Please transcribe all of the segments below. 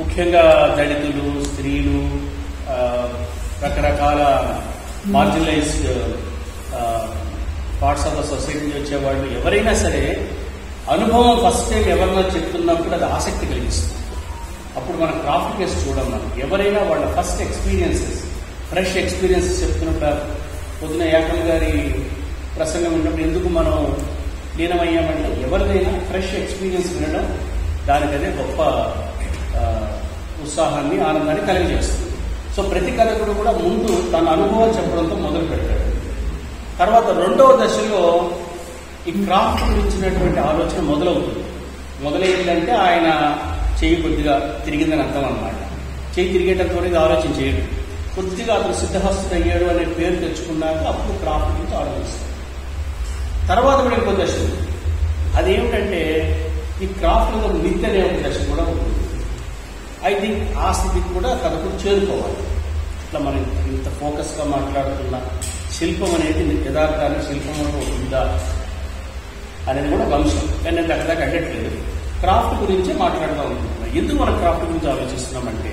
ముఖ్యంగా దళితులు స్త్రీలు ఆ, రకరకాల marginalised parts of the society నుంచి వచ్చేవాళ్ళు ఎవరైనా సరే అనుభవం ఫస్ట్ టైం ఎవరినో చెప్తున్నప్పుడు అది ఆసక్తి కలిగిస్తుంది అప్పుడు మన క్రాఫ్ట్ కేసు చూడం మనం ఎవరైనా వాళ్ళ ఫస్ట్ ఎక్స్పీరియన్సెస్ ఫ్రెష్ ఎక్స్పీరియన్సెస్ చెప్తున్నప్పుడు పొద్దున యాకల్ గారి ప్రసంగం ఉన్నప్పుడు ఎందుకు మనం లీనమయ్యామంటే ఎవరిదైనా ఫ్రెష్ ఎక్స్పీరియన్స్ వినడం దానికదే గొప్ప ఆ, ఉత్సాహాన్ని ఆనందాన్ని కలిగజేస్తుంది సో ప్రతి కథకుడు కూడా ముందు తన అనుభవం చెప్పడంతో మొదలు పెడతాడు తర్వాత రెండవ దశలో ఈ క్రాఫ్ట్ గురించినటువంటి ఆలోచన మొదలవుతుంది మొదలైందంటే ఆయన చెయ్యి కొద్దిగా తిరిగిందని అర్థం అన్నమాట చెయ్యి తిరిగేటంత వరకు ఆలోచన చేయడు కొద్దిగా అతను సిద్ధహస్తుడు అయ్యాడు అనే పేరు తెచ్చుకున్నాక అప్పుడు క్రాఫ్ట్ గురించి ఆలోచిస్తాడు తర్వాత కూడా ఇంకో దశ ఉంది అదేమిటంటే ఈ క్రాఫ్ట్ మీద మిత్ అనే ఒక దశ కూడా ఉంటుంది ఐ థింక్ ఆ స్థితికి కూడా కథకుడు చేరుకోవాలి ఇట్లా మనం ఇంత ఫోకస్గా మాట్లాడుతున్న శిల్పం అనేది యథార్థాన్ని శిల్పం అంటే ఒక ఉందా అనేది కూడా ఒక అంశం కానీ నేను అక్కడ దాకా అడ్డట్లేదు క్రాఫ్ట్ గురించే మాట్లాడుతూ ఉంటున్నాను ఎందుకు మనం క్రాఫ్ట్ గురించి ఆలోచిస్తున్నామంటే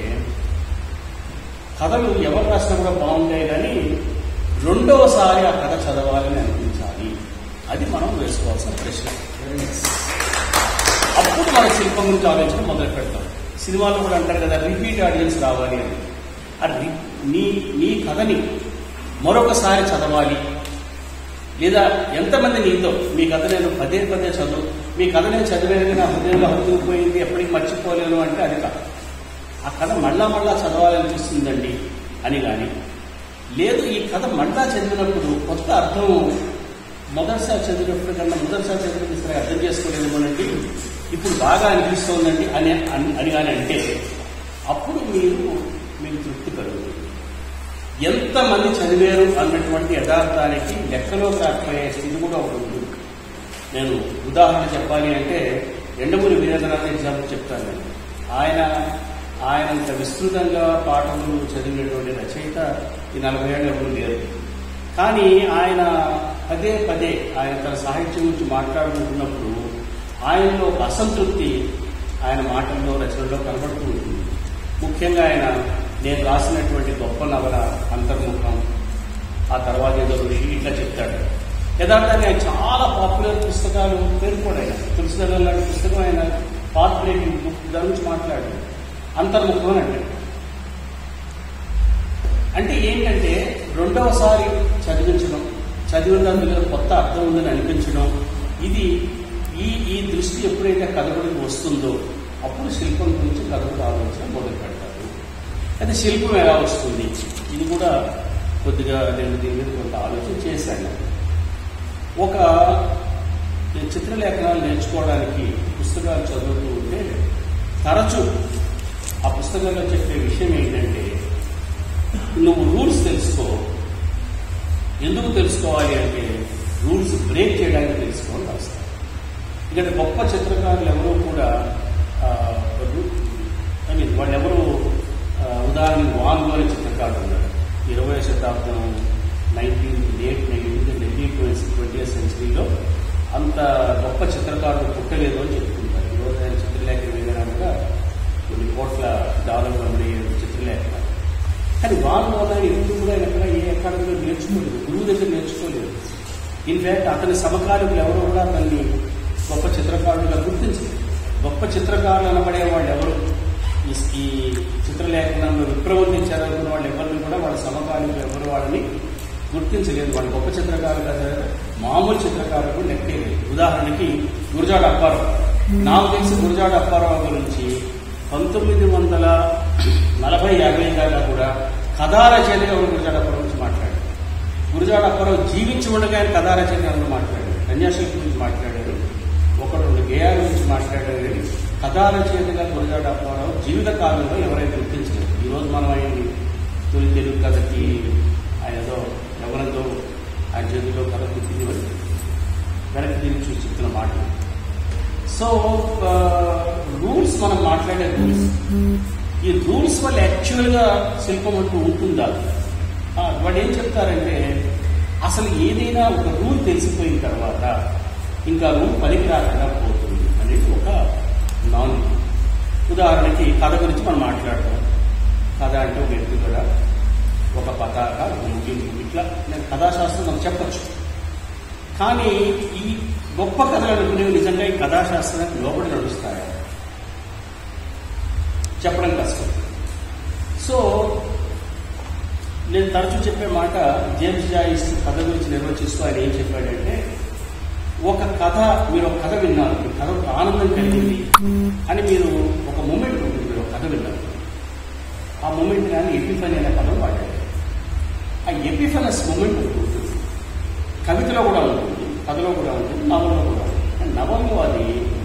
కథలు ఎవరు రాసినా కూడా బాగుంటాయి కానీ రెండవసారి ఆ కథ చదవాలని అనిపించాలి అది మనం వేసుకోవాల్సిన ప్రశ్న అప్పుడు మన శిల్పం గురించి ఆలోచన మొదలు పెడతాం సినిమాలో కూడా అంటారు కదా రిపీట్ ఆడియన్స్ రావాలి అని ఆ రి- నీ నీ కథని మరొకసారి చదవాలి లేదా ఎంతమంది నీతో మీ కథ నేను పదే పదే చదువు మీ కథ నేను చదివేది నా హృదయంలో హృదయపోయింది ఎప్పటికీ మర్చిపోలేను అంటే అది కాదు ఆ కథ మళ్ళా మళ్ళా చదవాలనిపిస్తుందండి అని కానీ లేదు ఈ కథ మళ్ళా చదివినప్పుడు కొత్త అర్థం మొదటిసారి చదివినప్పుడు కన్నా మొదటిసారి చదివినప్పుడు సరే అర్థం చేసుకోలేమోనండి ఇప్పుడు బాగా అనిపిస్తోందండి అని అని- అని కానీ అంటే అప్పుడు మీరు మీకు తృప్తి కలుగుతుంది ఎంతమంది చదివారు అన్నటువంటి యథార్థానికి లెక్కలోకి రాకపోయే స్థితి కూడా ఒకటి ఉంటుంది నేను ఉదాహరణ చెప్పాలి అంటే ఎండమూరి వీరేంద్రనాథ్ ఎగ్జాంపుల్ చెప్తాను నేను ఆయన ఆయన ఇంత విస్తృతంగా పాఠములు చదివినటువంటి రచయిత ఈ నలభై ఏళ్ళు ఎవరు లేరు కానీ ఆయన పదే పదే ఆయన తన సాహిత్యం గురించి మాట్లాడుకుంటున్నప్పుడు ఆయనలో ఒక అసంతృప్తి ఆయన మాటల్లో రచనలో కనబడుతూ ఉంటుంది ముఖ్యంగా ఆయన నేను రాసినటువంటి గొప్ప నవల అంతర్ముఖం ఆ తర్వాత ఏదో ఋషి ఇట్లా చెప్తాడు యథార్థంగా ఆయన చాలా పాపులర్ పుస్తకాలు పేర్కొన్నాయి తులసిదళం లాంటి పుస్తకం ఆయన పాత్ బ్రేకింగ్ బుక్ దాని గురించి మాట్లాడు అంతర్ముఖం అని అంటాడు అంటే ఏంటంటే రెండవసారి చదివించడం చదివిన దాని మీద కొత్త అర్థం ఉందని అనిపించడం ఇది ఈ ఈ దృష్టి ఎప్పుడైతే కథకుడికి వస్తుందో అప్పుడు శిల్పం గురించి కథకుడు ఆలోచన మొదలు పెడతారు అయితే శిల్పం ఎలా వస్తుంది ఇది కూడా కొద్దిగా నేను దీని మీద కొంత ఆలోచన చేశాను ఒక నేను చిత్రలేఖనాలు నేర్చుకోవడానికి పుస్తకాలు చదువుతూ ఉంటే తరచూ ఆ పుస్తకంలో చెప్పే విషయం ఏంటంటే నువ్వు రూల్స్ తెలుసుకో ఎందుకు తెలుసుకోవాలి అంటే రూల్స్ బ్రేక్ చేయడానికి తెలుసుకోవాలి రాస్తారు ఇక్కడ గొప్ప చిత్రకారులు ఎవరూ కూడా ఐ మీన్ వాళ్ళు ఎవరు ఉదాహరణకి వాంగ్ అనే చిత్రకారుడు ఉన్నాడు ఇరవై శతాబ్దం nineteen late nineteen early twenty సెంచరీలో అంత గొప్ప చిత్రకారుడు పుట్టలేదు అని చెప్పుకుంటారు ఈరోజు ఆయన చిత్రలేఖ వేయడానికి కొన్ని కోట్ల డాలర్లు అమ్మే చిత్రలేఖ కానీ వాళ్ళు వల్ల ఎప్పుడు కూడా ఆయన ఎక్కడ ఏ అకాడమీలో నేర్చుకోలేదు గురువు దగ్గర నేర్చుకోలేదు ఇన్ఫ్యాక్ట్ అతని సమకాలికులు ఎవరు కూడా అతన్ని గొప్ప చిత్రకారులుగా గుర్తించలేదు గొప్ప చిత్రకారులు అనబడే వాళ్ళు ఎవరు ఈ- ఈ చిత్రలేఖనంలో విప్రవృత్తి చదువుకున్న వాళ్ళు ఎవరిని కూడా వాళ్ళ సమకాలికులు ఎవరు వాళ్ళని గుర్తించలేదు వాళ్ళు గొప్ప చిత్రకారులు కదా మామూలు చిత్రకారులు లెక్కేలేదు ఉదాహరణకి గురజాడ అప్పారావు నాకు తెలిసి గురజాడ అప్పారావు గురించి పంతొమ్మిది వందల నలభై యాభై దాకా కూడా కథా రచయితగా ఉన్న గురజాడ అప్పారావు గురించి మాట్లాడారు గురజాడ అప్పారావు జీవించి ఉండగా ఆయన కథా రచయితగా మాట్లాడారు కన్యాశిల్పి గురించి మాట్లాడారు ఒకడు రెండు గేయాల గురించి మాట్లాడారు కానీ కథా రచయితగా గురజాడ అప్పారావు జీవిత కాలంలో ఎవరైతే గుర్తించలేదు ఈరోజు మనం ఆయన్ని తొలి తెలుగు కథకి ఆయన ఏదో ఎవరంతో ఆయన చేతిలో కథ పుట్టింది వెనక్కి తిరిగి చూసి చెప్తున్న మాటలు సో రూల్స్ మనం మాట్లాడే రూల్స్ ఈ రూల్స్ వల్ల యాక్చువల్గా శిల్పం అంటూ ఉంటుందా ఆ, వాళ్ళు ఏం చెప్తారంటే అసలు ఏదైనా ఒక రూల్ తెలిసిపోయిన తర్వాత ఇంకా రూల్ పనికి రాకుండా పోతుంది అనేది ఒక నాన్ ఉదాహరణకి కథ గురించి మనం మాట్లాడతాం కథ అంటే ఒక ఎత్తుగడ ఒక పతాక ఒక ముగింపు ఇట్లా నేను కథాశాస్త్రం మనం చెప్పచ్చు కానీ ఈ గొప్ప కథలు అనుకునేవి నిజంగా ఈ కథాశాస్త్రానికి లోబడి నడుస్తాయా చెప్పడం కష్టం సో నేను తరచూ చెప్పే మాట జేమ్స్ జాయిస్ కథ గురించి నిర్వచిస్తూ ఆయన ఏం చెప్పాడంటే ఒక కథ మీరు ఒక కథ విన్నారు మీ కథ ఒక ఆనందం కలిగింది అని మీరు ఒక మూమెంట్ ఉంటుంది మీరు ఒక కథ విన్నారు ఆ మూమెంట్ కానీ ఎపిఫన్ అనే పదం వాడాడు ఆ ఎపిఫనస్ మూమెంట్ ఒకటి ఉంటుంది కవితలో కూడా ఉంటుంది కథలో కూడా ఉంటుంది నవల్లో కూడా ఉంటుంది కానీ నవల్లో అది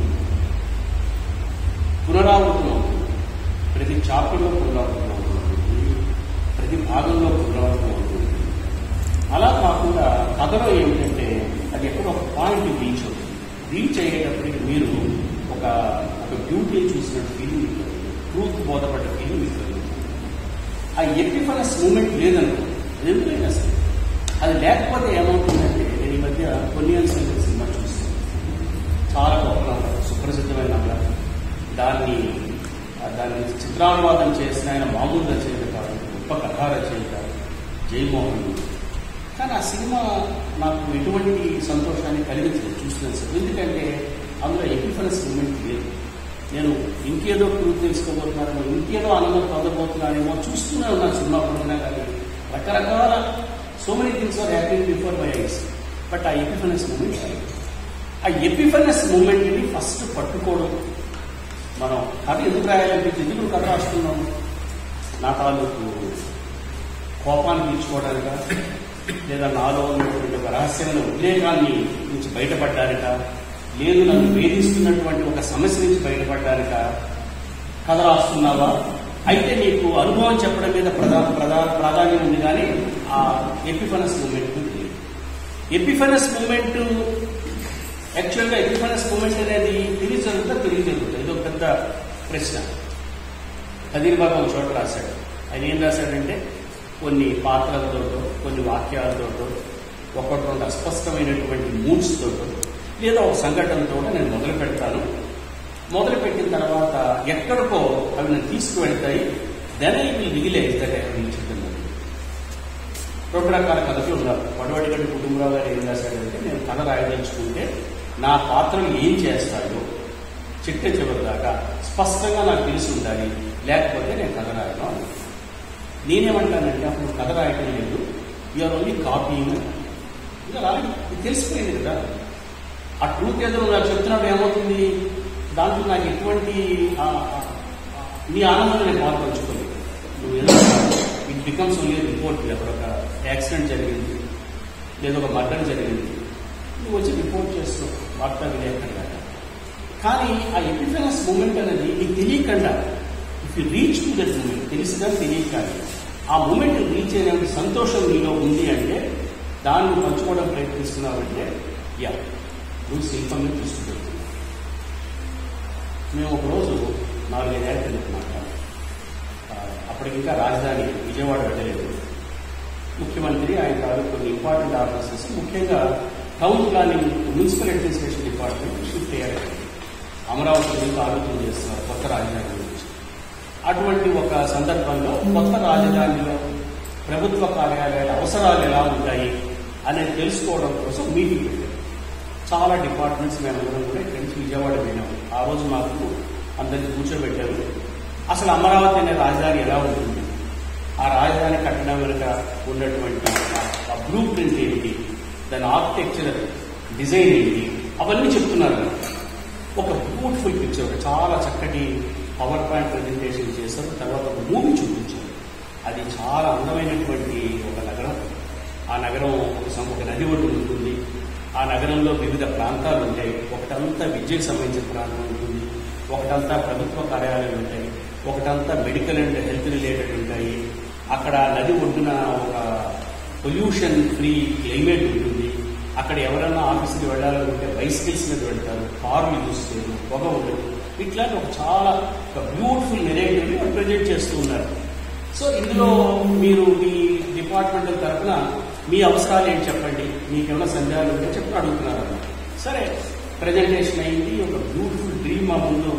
పునరావృతం అవుతుంది ప్రతి చాప్టర్లో పునరావృతం అవుతుంది ప్రతి భాగంలో పునరావృతం అవుతుంది అలా కాకుండా కథలో ఏమిటంటే అది ఎక్కడో ఒక పాయింట్ రీచ్ అవుతుంది రీచ్ అయ్యేటప్పటికి మీరు ఒక ఒక బ్యూటీని చూసినట్టు ఫీలింగ్ మీకు కలుగుతుంది ట్రూత్ బోధపడ్డ ఫీలింగ్ మీకు కలుగుతుంది ఆ ఎపిఫనస్ మూమెంట్ లేదనుకో అది ఎందుకైనా సరే అది లేకపోతే ఏమవుతుందంటే నేను ఈ మధ్య పొన్నియన్ సెల్వన్ సినిమా చూస్తాను చాలా గొప్ప నవల సుప్రసిద్ధమైన నవల దాన్ని ఆ దాన్ని చిత్రానువాదం చేసిన ఆయన మామూలు రచయిత కాదు గొప్ప కథా రచయిత జయమోహన్ కానీ ఆ సినిమా నాకు ఎటువంటి సంతోషాన్ని కలిగించలేదు చూసినాను సార్ ఎందుకంటే అందులో ఎపిఫనస్ మూమెంట్ లేదు నేను ఇంకేదో ట్రూత్ తెలుసుకోబోతున్నానేమో ఇంకేదో ఆనందం పొందబోతున్నానేమో చూస్తూనే ఉన్నాను సినిమా పడుతున్నా కానీ రకరకాల so many things are happening before my eyes but uh epiphanous moment ఆ ఎపిఫనస్ మూమెంట్ని ఫస్ట్ పట్టుకోవడం మనం కథ ఎందుకు రాయాలనిపించింది ఎందుకు కథ రాస్తున్నాం నా తాలూకు కోపాన్ని తీర్చుకోవడానిక లేదా నాలో ఉన్నటువంటి ఒక రహస్యమైన ఉద్రేకాన్ని నుంచి బయటపడడానిక లేదు నన్ను వేధిస్తున్నటువంటి ఒక సమస్య నుంచి బయటపడడానిక కథ రాస్తున్నావా అయితే నీకు అనుభవం చెప్పడం మీద ప్రధా ప్రధా ప్రాధాన్యం ఉంది కానీ ఆ ఎపిఫనస్ మూమెంట్ లేదు ఎపిఫనస్ మూమెంట్ యాక్చువల్గా ఎపిఫనస్ మూమెంట్ అనేది తిరిగి జరుగుతుందా తిరిగి జరుగుతుంది ఇది ఒక పెద్ద ప్రశ్న కదీర్ బాబు ఒక చోట రాశాడు ఆయన ఏం రాశాడంటే కొన్ని పాత్రలతోటో కొన్ని వాక్యాలతోటో ఒకటి రెండు అస్పష్టమైనటువంటి మూడ్స్ తోటో లేదా ఒక సంఘటనతో నేను మొదలు పెడతాను మొదలు పెట్టిన తర్వాత ఎక్కడికో అవి నన్ను తీసుకువెళ్తాయి then I will realise that I reach రెండు రకాల కథలు ఉన్నారు వడవడిగడ్డి కుటుంబరావు గారు ఏం రాశాడంటే నేను కథ రాయదలుచుకుంటే నా పాత్రలు ఏం చేస్తాయో చిట్ట చివరి దాకా స్పష్టంగా నాకు తెలిసి ఉండాలి లేకపోతే నేను కథ రాయను అన్నాను. నేనేమంటానంటే అప్పుడు కథ రాయటం లేదు యూఆర్ ఓన్లీ కాపీయింగ్ ఇంకా రాలేదు ఇది తెలిసిపోయింది కదా ఆ ట్రూత్ ఏదో నువ్వు నాకు చెప్తున్నప్పుడు ఏమవుతుంది దాంట్లో నాకు ఎటువంటి ఆ, ఆ, ఆ, నీ ఆనందం నేను పాల్పంచుకోలేదు నువ్వు ఏదో ఇట్ బికమ్స్ ఓన్లీ రిపోర్ట్ అక్కడ ఒక యాక్సిడెంట్ జరిగింది లేదా ఒక మర్డర్ జరిగింది నువ్వు వచ్చి రిపోర్ట్ చేస్తావు వార్తా విలేకరుగా కానీ ఆ ఎపిఫెనస్ మూమెంట్ అనేది నీకు తెలియకుండా if you reach to that moment తెలిసినా తెలియక కానీ ఆ మూమెంట్ రీచ్ అయిన సంతోషం నీలో ఉంది అంటే దాన్ని పంచుకోవడం ప్రయత్నిస్తున్నావంటే యా నువ్వు శిల్పం మీద తీసుకుంటున్నావు మేము ఒకరోజు నాలుగైదేళ్ళ కిందట మాట్లాడాం ఆ, అప్పటికి ఇంకా రాజధాని విజయవాడ వెళ్ళలేదు ముఖ్యమంత్రి ఆయన తాలూకు కొన్ని ఇంపార్టెంట్ ఆఫీసెస్ ముఖ్యంగా town planning municipal administration department shift అయ్యారు అమరావతి గురించి ఆలోచన చేస్తున్నారు కొత్త రాజధాని గురించి అటువంటి ఒక సందర్భంలో కొత్త రాజధానిలో ప్రభుత్వ కార్యాలయాల అవసరాలు ఎలా ఉంటాయి అనేది తెలుసుకోవడం కోసం మీటింగ్ పెట్టారు చాలా డిపార్ట్మెంట్స్ మేమందరం కూడా ఇక్కడి నుంచి విజయవాడ వెళ్ళాం ఆ రోజు మాకు అందరినీ కూర్చోబెట్టారు అసలు అమరావతి అనే రాజధాని ఎలా ఉంటుంది ఆ రాజధాని కట్టడం వెనుక ఉన్నటువంటి ఆ బ్లూ ప్రింట్ ఏంటి దాని ఆర్కిటెక్చర్ డిజైన్ ఏంటి అవన్నీ చెప్తున్నారు ఒక బ్యూటిఫుల్ పిక్చర్ ఒక చాలా చక్కటి పవర్ పాయింట్ ప్రజెంటేషన్ చేశారు తర్వాత ఒక మూవీ చూపించారు అది చాలా అందమైనటువంటి ఒక నగరం ఆ నగరం ఒక సం- ఒక నది ఒడ్డు ఉంటుంది ఆ నగరంలో వివిధ ప్రాంతాలు ఉంటాయి ఒకటంతా విద్యకు సంబంధించిన ప్రాంతం ఉంటుంది ఒకటంతా ప్రభుత్వ కార్యాలయాలు ఉంటాయి ఒకటంతా మెడికల్ అండ్ హెల్త్ రిలేటెడ్ ఉంటాయి అక్కడ నది ఒడ్డున ఒక పొల్యూషన్ ఫ్రీ క్లైమేట్ ఉంటుంది అక్కడ ఎవరైనా ఆఫీస్కి వెళ్ళాలనుకుంటే బైసికల్స్ మీద వెళ్తారు కార్లు యూజ్ చేయరు పొగ ఉండదు ఇట్లాంటి ఒక చాలా ఒక బ్యూటిఫుల్ నెరేటివ్ని వాళ్ళు ప్రజెంట్ చేస్తూ ఉన్నారు సో ఇందులో మీరు మీ డిపార్ట్మెంటల్ తరఫున మీ అవసరాలు ఏంటి చెప్పండి మీకు ఏమైనా సందేహాలు ఉంటే చెప్పి అడుగుతున్నారు అన్నమాట సరే ప్రజెంటేషన్ అయింది ఒక బ్యూటిఫుల్ డ్రీమ్ మా ముందు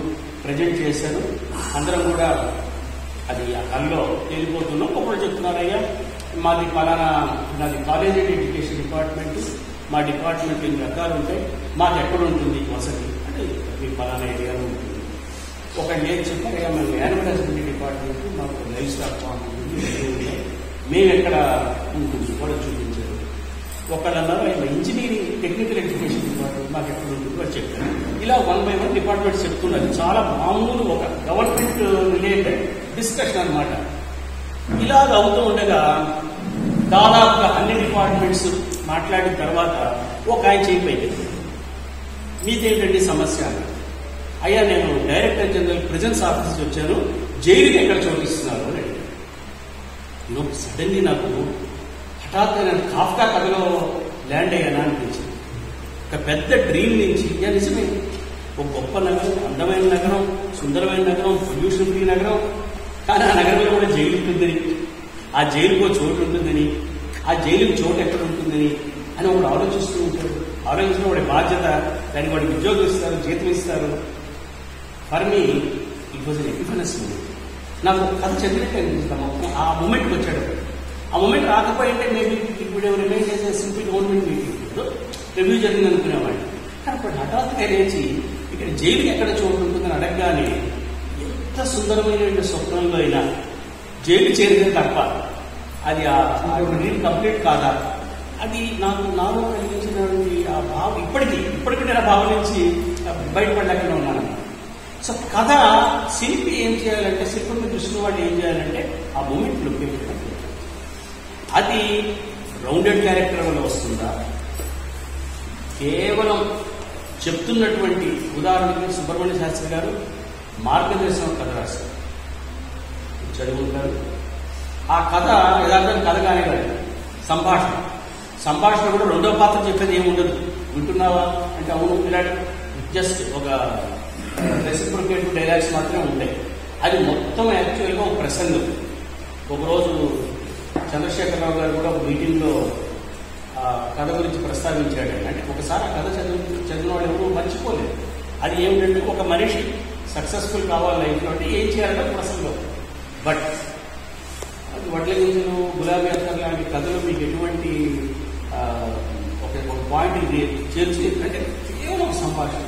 ప్రజెంట్ చేశారు అందరం కూడా అది ఆ కల్లో తేలిపోతున్నాం ఒకరు చెప్తున్నారు అయ్యా మాది పలానా నాది కాలేజ్ ఎడ్యుకేషన్ డిపార్ట్మెంట్ మా డిపార్ట్మెంట్ ఇన్ని రకాలు ఉంటాయి మాకు ఎక్కడ ఉంటుంది వసతి అంటే మీ పలానా ఏరియాలో ఉంటుంది ఒక నేను చెప్పారయ్యా మేము యానిమల్ హస్బెండరీ డిపార్ట్మెంట్ మాకు లైఫ్ స్టాక్ ఫార్మ్ ఉంటుంది ఇవన్నీ ఉన్నాయి. మేము ఎక్కడ ఉంటుంది కూడా చూపించారు ఒకళ్ళు అన్నారు ఆయన ఇంజనీరింగ్ టెక్నికల్ ఎడ్యుకేషన్ డిపార్ట్మెంట్ మాకు ఎక్కడ ఉంటుంది వాళ్ళు చెప్పారు ఇలా వన్ బై వన్ డిపార్ట్మెంట్ చెప్తున్నారు చాలా మామూలు ఒక గవర్నమెంట్ రిలేటెడ్ డిస్కషన్ అన్నమాట ఇలా అవుతూ ఉండగా దాదాపుగా అన్ని డిపార్ట్మెంట్స్ మాట్లాడిన తర్వాత ఒక ఆయన చేయిపోయింది మీదేంటండి సమస్య అన్నారు. అయ్యా నేను డైరెక్టర్ జనరల్ ప్రెజెన్స్ ఆఫీస్ వచ్చాను జైలుకి ఎక్కడ చోటిస్తున్నారు అని అడిగాను సడన్లీ నాకు హఠాత్తుగా నేను కాఫ్కా కథలో ల్యాండ్ అయ్యానా అనిపించింది ఒక పెద్ద డ్రీమ్ నుంచి యా నిజమే ఒక గొప్ప నగరం అందమైన నగరం సుందరమైన నగరం పొల్యూషన్ ఫ్రీ నగరం కానీ ఆ నగరంలో కూడా జైలు ఉంటుందని ఆ జైలుకు ఒక చోటు ఉంటుందని ఆ జైలుకి చోటు ఎక్కడ ఉంటుందని అని ఒకడు ఆలోచిస్తూ ఉంటాడు ఆలోచించిన వాడి బాధ్యత దానికి వాడికి ఉద్యోగం ఇస్తారు జీతం ఇస్తారు for me it was epiphanous moment నాకు ఒక కథ చదివినట్టు అనిపిస్తాం మొత్తం ఆ మూమెంట్కి వచ్చాడు ఆ మూమెంట్ రాకపోయింటే మేబీ ఇప్పుడు రిమైన్ చేసే సింపుల్ గవర్నమెంట్ మీటింగ్ రివ్యూ జరిగింది అనుకునేవాడిని కానీ ఇప్పుడు హఠాత్తుగా లేచి ఇక్కడ జైలుకి ఎక్కడ చోటు ఉంటుందని అడగగానే ఎంత సుందరమైన స్వప్నంలో అయినా జైలు చేరితే తప్ప అది ఆ డ్రీమ్ కంప్లీట్ కాదా అది నాకు నాలో కలిగించినటువంటి ఆ భావం ఇప్పటికీ ఇప్పటికీ నేను ఆ భావం నుంచి బయటపడలేకుండా ఉన్నాను సో కథ శిల్పి ఏం చేయాలంటే శిల్పి దృష్టిలో వాళ్ళు ఏం చేయాలంటే ఆ మూమెంట్ లొకేషన్ అది రౌండెడ్ క్యారెక్టర్ వల్ల వస్తుందా కేవలం చెప్తున్నటువంటి ఉదాహరణకి సుబ్రహ్మణ్య శాస్త్రి గారు మార్గదర్శనం కథ రాశారు చదువుకుంటారు ఆ కథ యథార్థం కథ కానీ కాదు సంభాషణ సంభాషణ కూడా రెండో పాత్ర చెప్పేది ఏమి ఉండదు వింటున్నావా అంటే అవును ఇలాంటి జస్ట్ ఒక రెసిప్రికేటివ్ డైలాగ్స్ మాత్రమే ఉంటాయి అది మొత్తం యాక్చువల్గా ఒక ప్రసంగం ఒకరోజు చంద్రశేఖరరావు గారు కూడా ఒక మీటింగ్లో ఆ కథ గురించి ప్రస్తావించాడు అంటే ఒకసారి ఆ కథ చదువు చదివిన వాళ్ళు ఎవరు మర్చిపోలేదు అది ఏమిటంటే ఒక మనిషి సక్సెస్ఫుల్ కావాలి లైఫ్లో అంటే ఏం చేయాలంటే ప్రసంగం బట్ అది వడ్ల గింజలు గులాబీ అత్తర్ లాంటి కథలు మీకు ఎటువంటి ఆ, ఒక ఒక పాయింట్ ఇది చేర్చి అంటే కేవలం సంభాషణ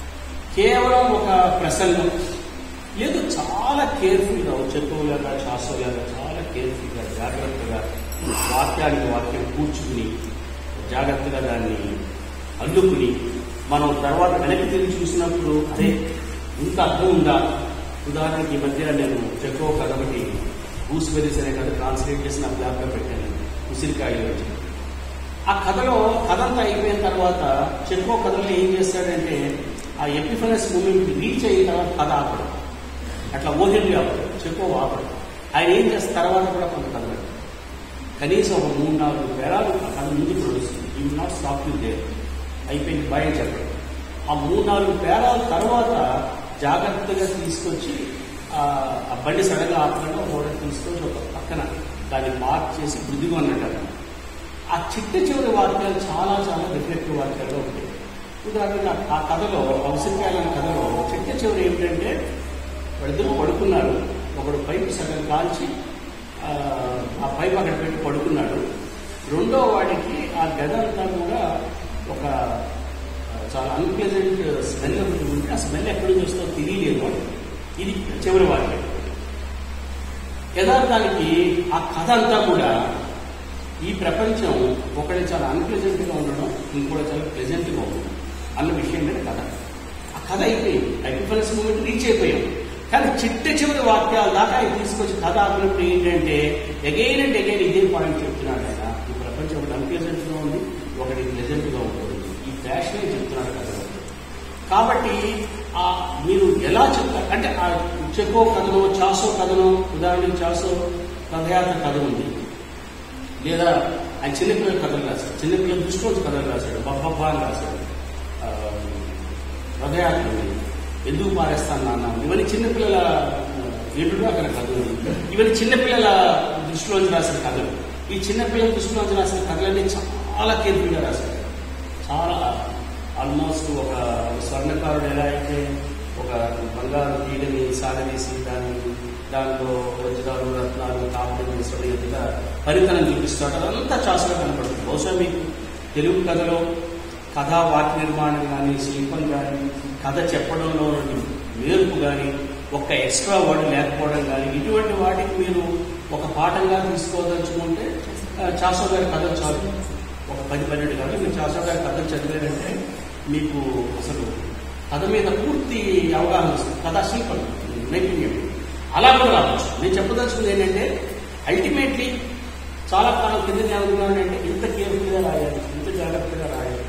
కేవలం ఒక ప్రసంగం లేదు చాలా కేర్ఫుల్గా చెప్పులాగా శాస్త్రలాగా చాలా కేర్ఫుల్గా జాగ్రత్తగా వాక్యానికి వాక్యం కూర్చుకుని జాగ్రత్తగా దాన్ని అల్లుకుని మనం తర్వాత వెనక్కి తిరిగి చూసినప్పుడు అదే ఇంత అర్థం ఉందా ఉదాహరణకి ఈ మధ్య నేను చెక్కో కథ ఒకటి గూస్బెరీస్ అనే కథ ట్రాన్స్లేట్ చేసి నా ల్యాప్లో పెట్టాను ఉసిరికాయలు వచ్చి ఆ కథలో కథ అంతా అయిపోయిన తర్వాత చెక్కో కథలో ఏం చేస్తాడంటే ఆ ఎపిఫనస్ మూమెంట్ రీచ్ అయిన తర్వాత కథ ఆపడు అట్లా ఓహెన్రీ ఆపడు చెక్కో ఆపడు ఆయన ఏం చేసిన తర్వాత కూడా కొంత కథ పెడతాడు. కనీసం ఒక మూడు నాలుగు పేరాలు ఆ కథ ముందుకు నడుస్తుంది ఈ నాట్ స్టాప్ యూ దేర్ అయిపోయింది బయట చెప్పడం ఆ మూడు నాలుగు పేరాల తర్వాత జాగ్రత్తగా తీసుకొచ్చి ఆ ఆ బండి సడన్గా ఆపకుండా మోడల్ తీసుకొచ్చి ఒక పక్కన దాన్ని మార్క్ చేసి బుద్ధిగా అన్నట్టు ఆ చిట్ట చివరి వాక్యాలు చాలా చాలా రిఫ్లెక్టివ్ వాక్యాలు ఉంటాయి ఉదాహరణగా ఆ కథలో అవసరకాయల కథలో చిట్ట చివరి ఏమిటంటే వాళ్ళిద్దరూ పడుకున్నారు ఒకడు పైపు సగం కాల్చి ఆ, ఆ పైపు అక్కడ పెట్టి పడుకున్నాడు రెండో వాడికి ఆ గద అంతా కూడా ఒక ఆ, చాలా అన్ప్లెజెంట్ స్మెల్ ఒకటి ఉంటే ఆ స్మెల్ ఎక్కడి నుంచి వస్తుందో తెలియలేదు వాడు. ఇది చివరి వాక్యం యథార్థానికి ఆ కథ అంతా కూడా ఈ ప్రపంచం ఒకటి చాలా అన్ప్లెజెంట్ గా ఉండడం ఇంకోటి చాలా ప్లెజెంట్ గా ఉండడం అన్న విషయం మీద కథ ఆ కథ అయిపోయింది ఎపిఫనస్ మూమెంట్ రీచ్ అయిపోయాం కానీ చిట్ట చివరి వాక్యాల దాకా ఆయన తీసుకొచ్చి కథ ఆపినప్పుడు ఏంటంటే అగైన్ అండ్ అగైన్ ఇదే పాయింట్ చెప్తున్నాడు ఆయన ఈ ప్రపంచం ఒకటి అన్ప్లెజెంట్ గా ఉంది ఒకటి ప్లెజెంట్ గా ఉంటుంది ఈ ఫ్యాషన్ చెప్తున్నాడు కథలో కాబట్టి ఆ మీరు ఎలా చెప్తారు అంటే ఆ చెక్కో కథను చాసో కథను ఉదాహరణకి చాసో కథయాత్ర కథ ఉంది లేదా ఆయన చిన్నపిల్లల కథలు రాశాడు చిన్నపిల్లల దృష్టిలో కథలు రాశాడు బబ్బబ్బా అని రాశాడు ఆ, రథయాత్ర ఉంది ఎందుకు పారేస్తాను నాన్న ఇవన్నీ చిన్నపిల్లల ఎదురు అక్కడ కథలు ఇవన్నీ చిన్నపిల్లల దృష్టిలోంచి రాసిన కథలు ఈ చిన్నపిల్లల దృష్టిలోంచి రాసిన కథలన్నీ చాలా కేర్ఫుల్గా రాశాడు చాలా ఆల్మోస్ట్ ఒక స్వర్ణకారుడు ఎలా అయితే ఒక బంగారు తీగని సాగదీసి దాన్ని దాంట్లో వజ్రాలు రత్నాలు కాపురం చేస్తాడు ఎంతగా పరితనం చూపిస్తాడు అదంతా చాసుగా కనపడుతుంది బహుశా మీకు తెలుగు కథలో కథా వాక్య నిర్మాణం కానీ శిల్పం కానీ కథ చెప్పడంలో నేర్పు కానీ ఒక్క ఎక్స్ట్రా వర్డ్ లేకపోవడం కానీ ఇటువంటి వాటికి మీరు ఒక పాఠంగా తీసుకోదలుచుకుంటే ఆ, చాసో గారి కథ చాలు ఒక పది పన్నెండు కాదు మీరు చాసో గారి కథ చదివారంటే మీకు అసలు కథ మీద పూర్తి అవగాహన వస్తుంది కథా శిల్పం నైపుణ్యం అలా కూడా రావచ్చు నేను చెప్పదలుచుకుంది ఏంటంటే అల్టిమేట్లీ చాలా కాలం కింద ఏమనుకున్నాను అంటే ఇంత కేర్ఫుల్గా రాయాలి ఇంత జాగ్రత్తగా రాయాలి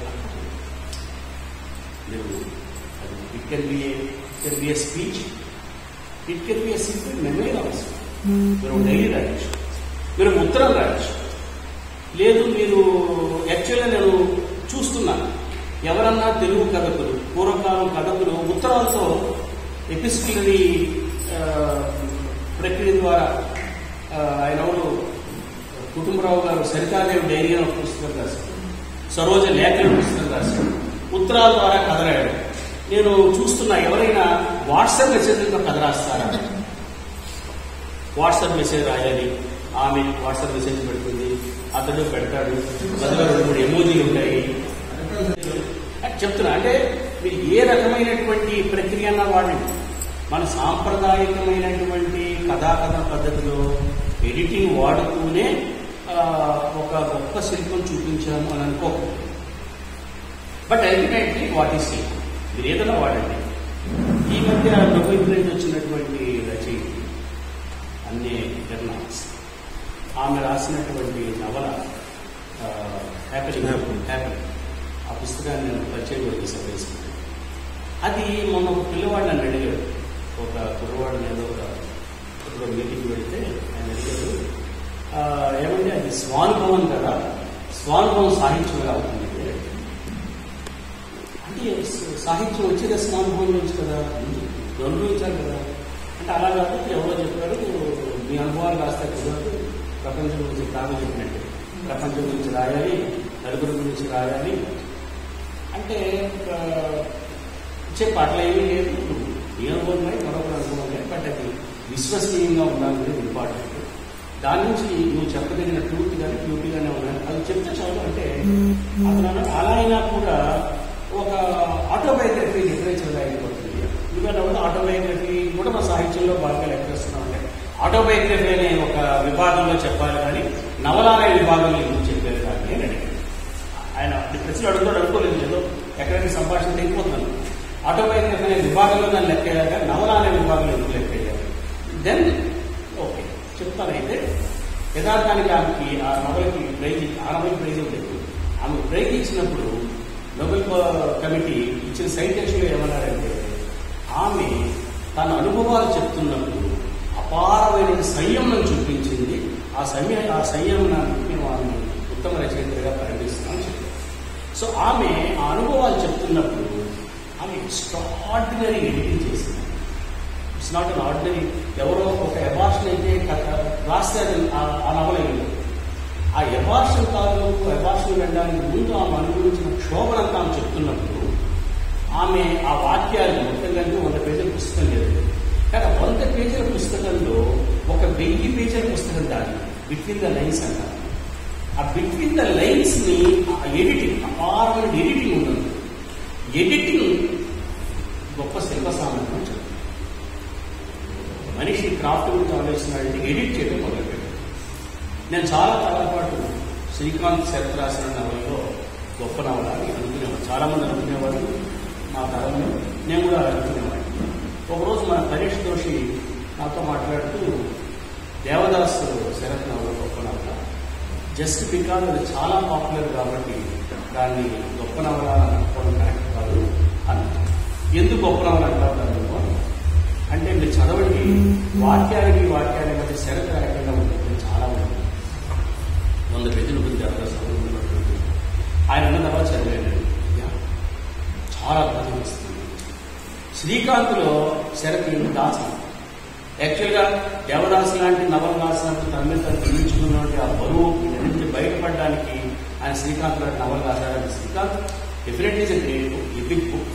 లేదు అది it can be can be a speech it can be a simple memory also మీరు డైలీ రాయొచ్చు మీరు ఉత్తరం రాయొచ్చు లేదు మీరు యాక్చువల్గా నేను చూస్తున్నాను ఎవరన్నా తెలుగు కథకులు పూర్వకాలం కథకులు ఉత్తరాలతో ఎపిస్టిలరీ ప్రక్రియ ద్వారా ఆ, ఆయన ఎవరు కుటుంబరావు గారు సరితాదేవి డైరీ అని ఒక పుస్తకం రాశారు సరోజ లేఖన పుస్తకం రాశారు ఉత్తరాల ద్వారా కథ రాయడం నేను చూస్తున్నా ఎవరైనా వాట్సాప్ మెసేజ్లతో కథ రాస్తారా వాట్సాప్ మెసేజ్ రాయాలి ఆమె వాట్సాప్ మెసేజ్ పెడుతుంది అతడు పెడతాడు మధ్యలో రెండు మూడు ఎమోజీలు ఉంటాయి అని చెప్తున్నా అంటే మీరు ఏ రకమైనటువంటి ప్రక్రియ అన్నా వాడండి మన సాంప్రదాయకమైనటువంటి కథాకథన పద్ధతిలో ఎడిటింగ్ వాడుతూనే ఆ, ఒక గొప్ప శిల్పం చూపించాము అని అనుకోకూడదు బట్ అల్టిమేట్లీ వాట్ ఈస్ శిల్పం మీరు ఏదైనా వాడండి ఈ మధ్య నొబెల్ ప్రైజ్ వచ్చినటువంటి రచయిత అన్నే బెర్నాన్స్ ఆమె రాసినటువంటి నవల హ్యాపీ హ్యాపీ ఆ పుస్తకాన్ని నేను పరిచయం కూడా చేశాను వేసుకున్నాను అది మొన్న ఒక పిల్లవాడు నన్ను అడిగాడు ఒక కుర్రవాడిని ఏదో ఒక ఒక మీటింగ్ పెడితే ఆయన అడిగాడు "ఆ, ఏమంటే అది స్వానుభవం కదా స్వానుభవం సాహిత్యం ఎలా అవుతుంది అంటే స- సాహిత్యం వచ్చేది స్వానుభవం నుంచి కదా అనుభవించాలి కదా అంటే అలా కాదు ఎవరో చెప్పారు మీ అనుభవాలు రాస్తే కుదరదు ప్రపంచం గురించి తాను చెప్పినట్టు ప్రపంచం గురించి రాయాలి నలుగురి గురించి రాయాలి అంటే ఆ, చెప్పు అట్లా ఏమీ లేదు నీ అనుభవం ఉన్నాయి మరొకరు అనుభవం లేదు బట్ అది విశ్వసనీయంగా ఉండాలనేది ఇంపార్టెంట్ దాని నుంచి నువ్వు చెప్పదగిన ట్రూత్ కానీ బ్యూటీ గానే ఉండాలి అది చెప్తే చాలు అంటే అతను అన్నాడు, అలా అయినా కూడా ఒక ఆటోబయోగ్రఫీ లిటరేచర్ అయిపోతుంది ఎందుకంటే ఆటోబయోగ్రఫీ కూడా మా సాహిత్యంలో బాగా లెక్కేస్తున్నాం అంటే ఆటోబయోగ్రఫీ అనే ఒక విభాగంలో చెప్పాలి కానీ నవల అనే విభాగంలో ఎందుకు చెప్పారు కానీ అని అడిగాడు. ఆయన ప్రశ్నలు అడుగుతాడు అనుకోలేదు ఏదో ఎక్కడైనా సంభాషణ తెగిపోతున్నాను ఆటోబయోగ్రఫీ అనే విభాగంలో నన్ను లెక్కేయాక నవల అనే విభాగంలో ఎందుకు లెక్కేయాలి దెన్ ఓకే చెప్తానైతే యథార్థానికి ఆమెకి ఆ నవలకి ప్రైజ్ ఆ నవలకి ప్రైజ్ లేదు ఆమె ప్రైజ్ ఇచ్చినప్పుడు నోబెల్ కమిటీ ఇచ్చిన సైటేషన్లో ఏమన్నారంటే ఆమె తన అనుభవాలు చెప్తున్నప్పుడు అపారమైన సంయమనం చూపించింది ఆ సంయ ఆ సంయమనానికి మేము ఆమె ఉత్తమ రచయితగా పరిగణిస్తున్నామని చెప్పారు సో ఆమె ఆ అనుభవాలు చెప్తున్నప్పుడు ఆమె ఎక్స్ట్రాడినరీ ఎడిటింగ్ చేసింది ఇట్స్ నాట్ అన్ ఆర్డినరీ ఎవరో ఒక ఎబార్షన్ అయితే కథ- రాస్తే అది ఆ- ఆ నవల అయింది ఆ ఎబార్షన్ తాలూకు ఎబార్షన్ వెళ్ళడానికి ముందు ఆమె అనుభవించిన క్షోభనంతా ఆమె చెప్తున్నప్పుడు ఆమె ఆ వాక్యాలు మొత్తం కలిపి వంద పేజీల పుస్తకం లేదు కానీ ఆ వంద పేజీల పుస్తకంలో ఒక వెయ్యి పేజీల పుస్తకం దాని బిట్వీన్ ద లైన్స్ అంటారు ఆ బిట్వీన్ ద లైన్స్ ని ఆ ఎడిటింగ్ అపారమైన ఎడిటింగ్ ఉంటుంది ఎడిటింగ్ గొప్ప శిల్ప సామర్థ్యం అని చెప్తారు. మనిషి క్రాఫ్ట్ గురించి ఆలోచిస్తున్నాడంటే ఎడిట్ చేయడం మొదలుపెట్టాడు నేను చాలా కాలం పాటు శ్రీకాంత్ శరత్ రాసిన నవలలో గొప్ప నవల అని అనుకునేవాడు చాలా మంది అనుకునేవాడు మా తరంలో నేను కూడా అనుకునేవాడిని ఒకరోజు మన పరీక్ష దోషి నాతో మాట్లాడుతూ దేవదాస్ శరత్ నవల గొప్ప నవల జస్ట్ బికాజ్ అది చాలా పాపులర్ కాబట్టి దాన్ని గొప్ప నవల అని అనుకోవడం కరెక్ట్ కాదు అన్నారు ఎందుకు గొప్ప నవల అంటారు దాన్ని నువ్వు? అంటే మీరు చదవండి వాక్యానికి వాక్యానికి మధ్య శరత్ రకంగా ఉంటుంది చాలా ఉంటుంది వంద పేజీలు ఉంటుంది దేవదాస్ నవల ఉన్నటువంటి. ఆయన ఉన్న తర్వాత చదివాను యా, చాలా అద్భుతం వస్తుంది శ్రీకాంత్లో శరత్ దాసం యాక్చువల్గా దేవదాసు లాంటి నవల రాసినప్పుడు తన మీద తను పిలిపించుకున్నటువంటి ఆ బరువు వీటి నుంచి బయటపడడానికి ఆయన శ్రీకాంత్ లాంటి నవల రాశాడని Srikanth definitely is great book ఈ బిగ్ బుక్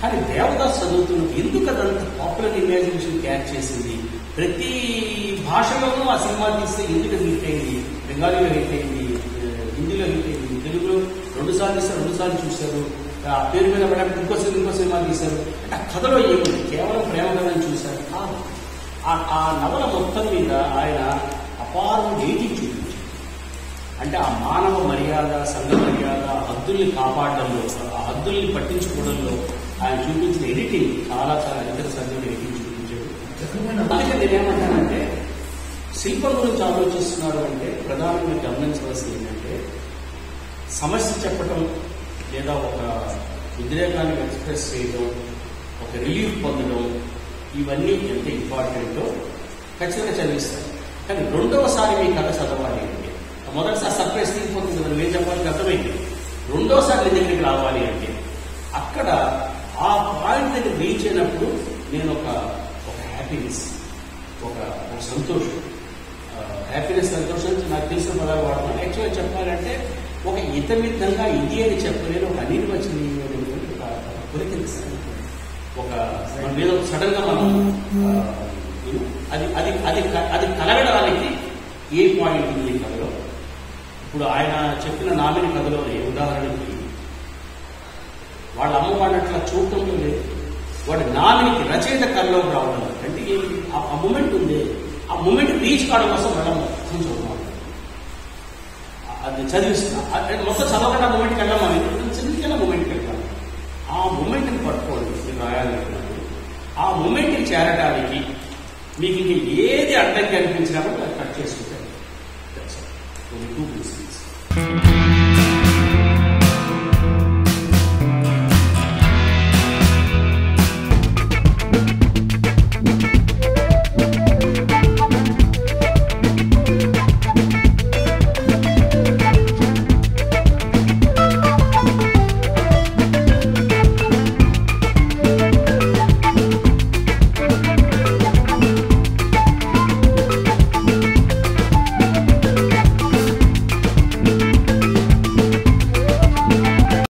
కానీ దేవదాస్ చదువుతున్నప్పుడు ఎందుకు అదంత పాపులర్ ఇమాజినేషన్ క్యాచ్ చేసింది ప్రతి భాషలోనూ ఆ సినిమా తీస్తే ఎందుకు హిట్ అయింది బెంగాలీలో హిట్ అయింది ఆ, హిందీలో హిట్ అయింది తెలుగులో రెండు సార్లు తీస్తారు రెండు సార్లు చూశారు ఆ పేరు మీద పడడానికి ఇంకో సినిమా ఇంకో సినిమా తీశారు అంటే ఆ కథలో ఏముంది కేవలం ప్రేమ కథని చూశారు కాదు ఆ- ఆ నవల మొత్తం మీద ఆయన అపారం ఎయిటింగ్ చూపించారు అంటే ఆ మానవ మర్యాద సంఘ మర్యాద ఆ హద్దుల్ని కాపాడడంలో ఆ హద్దుల్ని పట్టించుకోవడంలో ఆయన చూపించిన ఎడిటింగ్ చాలా చాలా ఇతర సభ్యులు ఎడిటింగ్ చూపించాడు అందుకే నేనేమంటానంటే శిల్పం గురించి ఆలోచిస్తున్నారు అంటే ప్రధానంగా గమనించవలసింది ఏంటంటే సమస్య చెప్పటం లేదా ఒక ఉద్రేకాన్ని ఎక్స్ప్రెస్ చేయడం ఒక రిలీఫ్ పొందడం ఇవన్నీ ఎంత ఇంపార్టెంటో ఖచ్చితంగా చదివిస్తాను కానీ రెండవసారి మీ కథ చదవాలి అంటే మొదటిసారి సర్ప్రైజ్ తీరిపోతుంది కదా మీరు చెప్పాలని అర్థమైంది రెండోసారి నీ దగ్గరికి రావాలి అంటే అక్కడ ఆ పాయింట్ దగ్గర రీచ్ అయినప్పుడు నేను ఒక ఒక హ్యాపీనెస్ ఒక ఒక సంతోషం హ్యాపీనెస్ సంతోషం నాకు తెలిసిన పదాలు వాడతాను యాక్చువల్గా చెప్పాలంటే ఒక ఇతమితంగా ఇది అని చెప్పలేని ఒక అనిర్వచనీయమైనటువంటి ఒక పులకించాలి ఒక మన మీద సడన్ గా మనం ఆ, you know, అది అది అది క- అది కలగడానికి ఏ పాయింట్ ఉంది ఈ కథలో ఇప్పుడు ఆయన చెప్పిన నామిని కథలోనే ఉదాహరణకి వాళ్ళ అమ్మ వాడిని అట్లా చూడటంలో లేదు వాడి నామినికి రచయిత కథలోకి రావడం లేదు. అంటే ఏంటి? ఆ- ఆ మూమెంట్ ఉంది ఆ మూమెంట్ రీచ్ కావడం కోసం వెళ్ళడం మొత్తం చదువుతాం అది చదివిస్తున్నా అది మొత్తం చదవకుండా మూమెంట్కి వెళ్ళమని చిన్న మూమెంట్కి వెళ్తాను ఆ మూమెంట్ని పట్టుకోండి మీరు రాయాలనుకున్నప్పుడు ఆ మూమెంట్కి చేరడానికి మీకు ఇంక ఏది అడ్డంకి అనిపించినప్పుడు